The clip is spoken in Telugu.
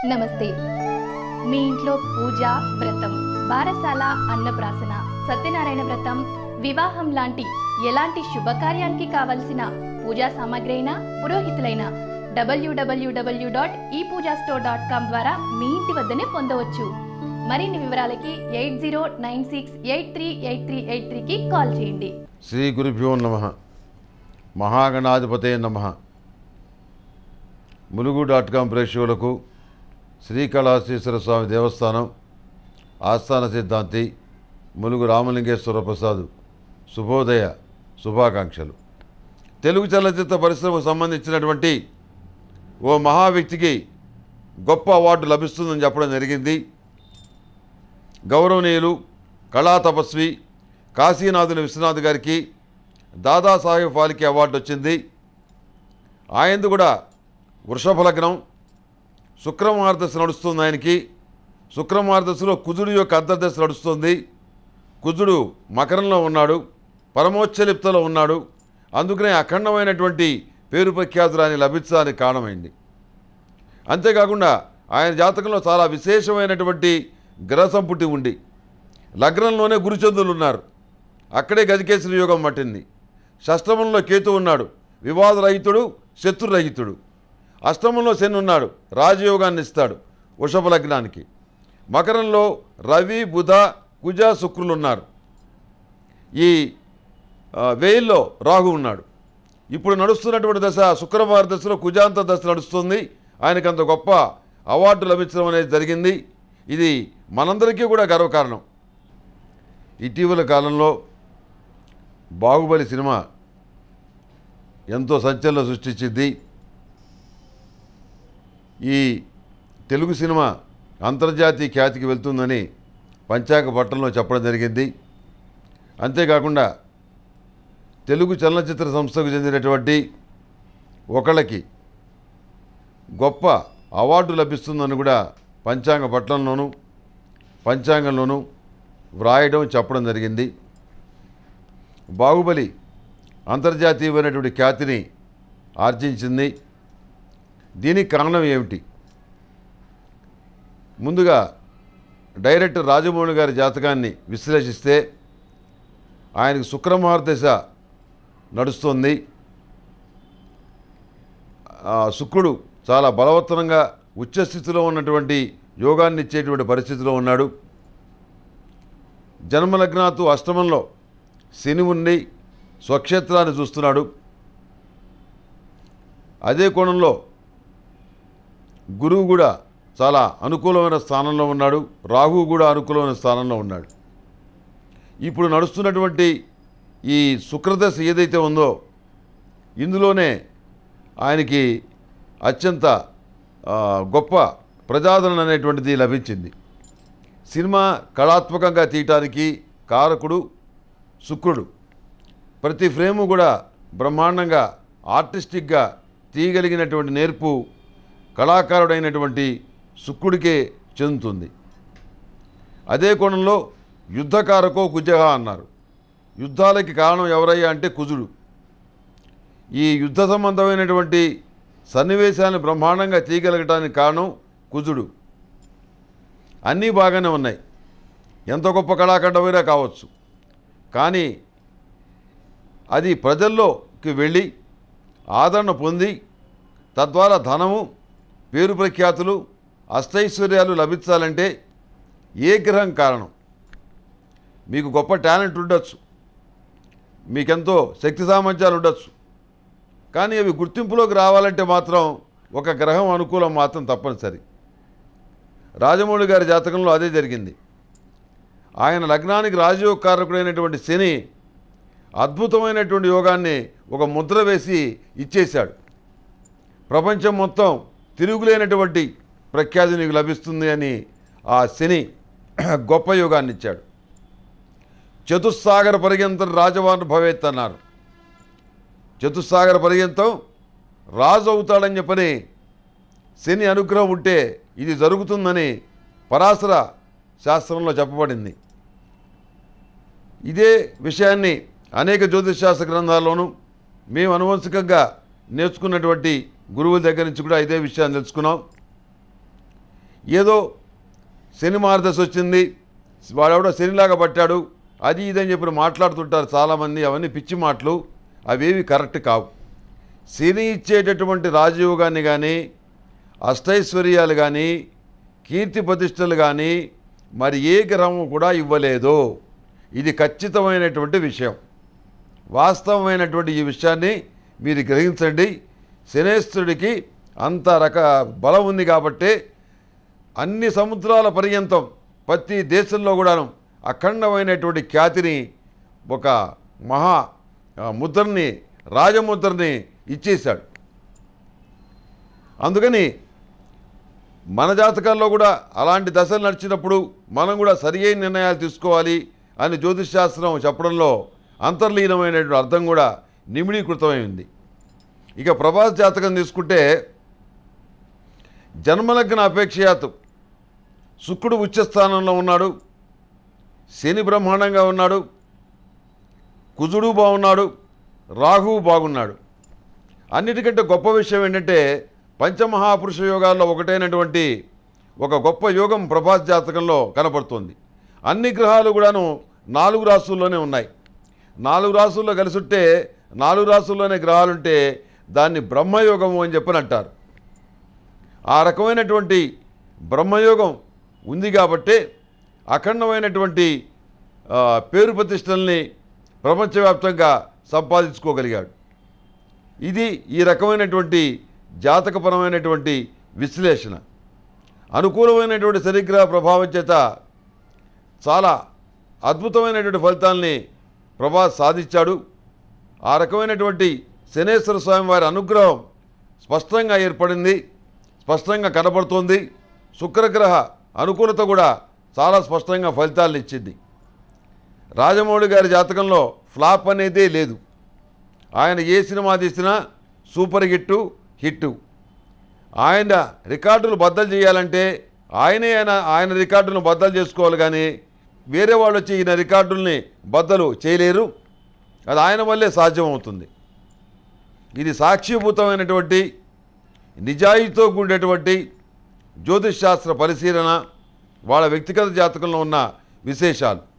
నమస్తే మీ ఇంట్లో పూజ వ్రతం బారసాల అన్నప్రాసన సత్యనారాయణ వ్రతం వివాహం లాంటి ఎలాంటి శుభకార్యానికి కావలసిన పూజా సామాగ్రి అయినా పురోహితులైన డబ్ల్యూడబ్ల్యూడబ్ల్యూ డాట్ ఈ పూజా స్టోర్ డాట్ కామ్ ద్వారా మీ ఇంటి వద్దనే పొందవచ్చు మరిన్ని వివరాలకి eight zero nine six eight three eight three eight త్రీకి కాల్ చేయండి శ్రీ గురుభ్యో నమ మహాగణాధిపతే నమ ములుగు డాట్ కాం ప్రేక్షకులకు శ్రీకళాశ్రీశ్వర స్వామి దేవస్థానం ఆస్థాన సిద్ధాంతి ములుగు రామలింగేశ్వర ప్రసాద్ శుభోదయ శుభాకాంక్షలు తెలుగు చలనచిత్ర పరిశ్రమకు సంబంధించినటువంటి ఓ మహా వ్యక్తికి గొప్ప అవార్డు లభిస్తుందని చెప్పడం జరిగింది గౌరవనీయులు కళా తపస్వి కాశీనాథుని విశ్వనాథ్ గారికి దాదాసాహెబ్ ఫాల్కే అవార్డు వచ్చింది ఆయనది కూడా వృషభ లగ్నం శుక్రమార్దశ నడుస్తుంది ఆయనకి శుక్రమార్దశలో కుజుడు యొక్క అంతర్దశ నడుస్తుంది కుజుడు మకరంలో ఉన్నాడు పరమోచ్చలిప్తలో ఉన్నాడు అందుకనే అఖండమైనటువంటి పేరు ప్రఖ్యాతులు ఆయన లభించడానికి కారణమైంది అంతేకాకుండా ఆయన జాతకంలో చాలా విశేషమైనటువంటి గ్రహ సంపుటి ఉండి లగ్నంలోనే గురుచంద్రులు ఉన్నారు అక్కడే గజకేశ్వరి యోగం పట్టింది షష్టమంలో కేతు ఉన్నాడు వివాదరహితుడు శత్రురహితుడు అష్టమంలో శని ఉన్నాడు రాజయోగాన్ని ఇస్తాడు వృషభ లగ్నానికి మకరంలో రవి బుధ కుజ శుక్రులు ఉన్నారు ఈ ఆ, వేయిల్లో రాహు ఉన్నాడు ఇప్పుడు నడుస్తున్నటువంటి దశ శుక్రవార దశలో కుజాంత దశ నడుస్తుంది ఆయనకు అంత గొప్ప అవార్డు లభించడం అనేది జరిగింది ఇది మనందరికీ కూడా గర్వకారణం ఇటీవల కాలంలో బాహుబలి సినిమా ఎంతో సంచలనం సృష్టించింది ఈ తెలుగు సినిమా అంతర్జాతీయ ఖ్యాతికి వెళ్తుందని పంచాంగ పట్టణంలో చెప్పడం జరిగింది అంతేకాకుండా తెలుగు చలనచిత్ర సంస్థకు చెందినటువంటి ఒకళ్ళకి గొప్ప అవార్డు లభిస్తుందని కూడా పంచాంగ పట్టణంలోనూ పంచాంగంలోనూ వ్రాయడం చెప్పడం జరిగింది బాహుబలి అంతర్జాతీయమైనటువంటి ఖ్యాతిని ఆర్జించింది దీనికి కారణం ఏమిటి ముందుగా డైరెక్టర్ రాజమౌళి గారి జాతకాన్ని విశ్లేషిస్తే ఆయనకు శుక్రమహార్దశ నడుస్తుంది ఆ శుక్రుడు చాలా బలవత్తరంగా ఉచ్చస్థితిలో ఉన్నటువంటి యోగాన్ని ఇచ్చేటువంటి పరిస్థితిలో ఉన్నాడు జన్మలగ్నాతు అష్టమంలో శని ఉండి స్వక్షేత్రాన్ని చూస్తున్నాడు అదే కోణంలో గురువు కూడా చాలా అనుకూలమైన స్థానంలో ఉన్నాడు రాహువు కూడా అనుకూలమైన స్థానంలో ఉన్నాడు ఇప్పుడు నడుస్తున్నటువంటి ఈ శుక్రదశ ఏదైతే ఉందో ఇందులోనే ఆయనకి అత్యంత ఆ, గొప్ప ప్రజాదరణ అనేటువంటిది లభించింది సినిమా కళాత్మకంగా తీయటానికి కారకుడు శుక్రుడు ప్రతి ఫ్రేము కూడా బ్రహ్మాండంగా ఆర్టిస్టిక్గా తీయగలిగినటువంటి నేర్పు కళాకారుడైనటువంటి శుక్రుడికే చెందుతుంది అదే కోణంలో యుద్ధకారకో కుజహ అన్నారు యుద్ధాలకి కారణం ఎవరయ్యా అంటే కుజుడు ఈ యుద్ధ సంబంధమైనటువంటి సన్నివేశాన్ని బ్రహ్మాండంగా తీయగలగటానికి కారణం కుజుడు అన్నీ బాగానే ఉన్నాయి ఎంత గొప్ప కళాఖండమైనా కావచ్చు కానీ అది ప్రజల్లోకి వెళ్ళి ఆదరణ పొంది తద్వారా ధనము పేరు ప్రఖ్యాతులు అష్టైశ్వర్యాలు లభించాలంటే ఏ గ్రహం కారణం మీకు గొప్ప టాలెంట్ ఉండొచ్చు మీకెంతో శక్తి సామర్థ్యాలు ఉండొచ్చు కానీ అవి గుర్తింపులోకి రావాలంటే మాత్రం ఒక గ్రహం అనుకూలం మాత్రం తప్పనిసరి రాజమౌళి గారి జాతకంలో అదే జరిగింది ఆయన లగ్నానికి రాజయోగ కారకుడైనటువంటి శని అద్భుతమైనటువంటి యోగాన్ని ఒక ముద్ర వేసి ఇచ్చేశాడు ప్రపంచం మొత్తం తిరుగులేనటువంటి ప్రఖ్యాతి నీకు లభిస్తుంది అని ఆ శని గొప్ప యోగాన్ని ఇచ్చాడు చతుస్సాగర పర్యంతం రాజవాన్ భవేత్ అన్నారు చతుస్సాగర పర్యంతం రాజు అవుతాడని చెప్పని శని అనుగ్రహం ఉంటే ఇది జరుగుతుందని పరాశర శాస్త్రంలో చెప్పబడింది ఇదే విషయాన్ని అనేక జ్యోతిషశాస్త్ర గ్రంథాల్లోనూ మేము అనువంశికంగా నేర్చుకున్నటువంటి గురువుల దగ్గర నుంచి కూడా ఇదే విషయాన్ని తెలుసుకున్నాం ఏదో శని మార్దశ వచ్చింది వాడెవడో శనిలాగా పట్టాడు అది ఇదని చెప్పి మాట్లాడుతుంటారు చాలామంది అవన్నీ పిచ్చి మాటలు అవేవి కరెక్ట్ కావు శని ఇచ్చేటటువంటి రాజయోగాన్ని కానీ అష్టైశ్వర్యాలు కానీ కీర్తి ప్రతిష్టలు కానీ మరి ఏ గ్రహం కూడా ఇవ్వలేదు ఇది ఖచ్చితమైనటువంటి విషయం వాస్తవమైనటువంటి ఈ విషయాన్ని మీరు గ్రహించండి శనేశ్వరుడికి అంత రక బలం ఉంది కాబట్టి అన్ని సముద్రాల పర్యంతం ప్రతి దేశంలో కూడాను అఖండమైనటువంటి ఖ్యాతిని ఒక మహా ఆ, ముద్రని రాజముద్రని ఇచ్చేశాడు అందుకని మన జాతకాల్లో కూడా అలాంటి దశలు నడిచినప్పుడు మనం కూడా సరి అయిన నిర్ణయాలు తీసుకోవాలి అని జ్యోతిష్ శాస్త్రం చెప్పడంలో అంతర్లీనమైనటువంటి అర్థం కూడా నిమిడీకృతమైంది ఇక ప్రభాస్ జాతకం తీసుకుంటే జన్మలగ్న అపేక్షయాత్ శుక్రుడు ఉచ్చస్థానంలో ఉన్నాడు శని బ్రహ్మాండంగా ఉన్నాడు కుజుడు బాగున్నాడు రాహువు బాగున్నాడు అన్నిటికంటే గొప్ప విషయం ఏంటంటే పంచమహాపురుష యోగాల్లో ఒకటైనటువంటి ఒక గొప్ప యోగం ప్రభాస్ జాతకంలో కనపడుతుంది అన్ని గ్రహాలు కూడాను నాలుగు రాసుల్లోనే ఉన్నాయి నాలుగు రాసుల్లో కలిసి ఉంటే నాలుగు రాసుల్లోనే గ్రహాలుంటే దాన్ని బ్రహ్మయోగము అని చెప్పని అంటారు ఆ రకమైనటువంటి బ్రహ్మయోగం ఉంది కాబట్టే అఖండమైనటువంటి ఆ, పేరు ప్రతిష్టల్ని ప్రపంచవ్యాప్తంగా సంపాదించుకోగలిగాడు ఇది ఈ రకమైనటువంటి జాతకపరమైనటువంటి విశ్లేషణ అనుకూలమైనటువంటి శనిగ్రహ ప్రభావం చేత చాలా అద్భుతమైనటువంటి ఫలితాల్ని ప్రభాస్ సాధించాడు ఆ రకమైనటువంటి శనేశ్వర స్వామి వారి అనుగ్రహం స్పష్టంగా ఏర్పడింది స్పష్టంగా కనబడుతోంది శుక్రగ్రహ అనుకూలత కూడా చాలా స్పష్టంగా ఫలితాలను ఇచ్చింది రాజమౌళి గారి జాతకంలో ఫ్లాప్ అనేదే లేదు ఆయన ఏ సినిమా తీసినా సూపర్ హిట్టు హిట్టు ఆయన రికార్డులు బద్దలు చేయాలంటే ఆయనే ఆయన ఆయన రికార్డులను బద్దలు చేసుకోవాలి కానీ వేరే వాళ్ళు వచ్చి ఈయన రికార్డుల్ని బద్దలు చేయలేరు అది ఆయన వల్లే సాధ్యమవుతుంది ఇది సాక్షిభూతమైనటువంటి నిజాయితీతో కూడినటువంటి జ్యోతిష్ శాస్త్ర పరిశీలన వాళ్ళ వ్యక్తిగత జాతకంలో ఉన్న విశేషాలు